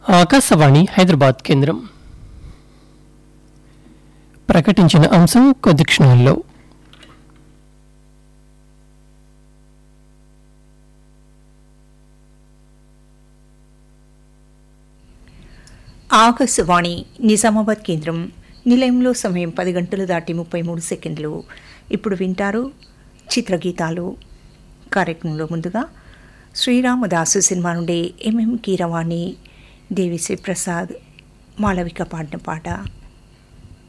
ఆకాశవాణి హైదరాబాద్ కేంద్రం ప్రకటించిన అంశం కొద్ది క్షణాల్లో ఆకాశవాణి నిజామాబాద్ కేంద్రం నిలయంలో సమయం పది గంటలు దాటి ముప్పై మూడు సెకండ్లు ఇప్పుడు వింటారు చిత్రగీతాలు కార్యక్రమంలో ముందుగా శ్రీరామదాసు సినిమా నుండి ఎంఎం కీరవాణి దేవిశ్రీ ప్రసాద్ మాళవిక పాడిన పాట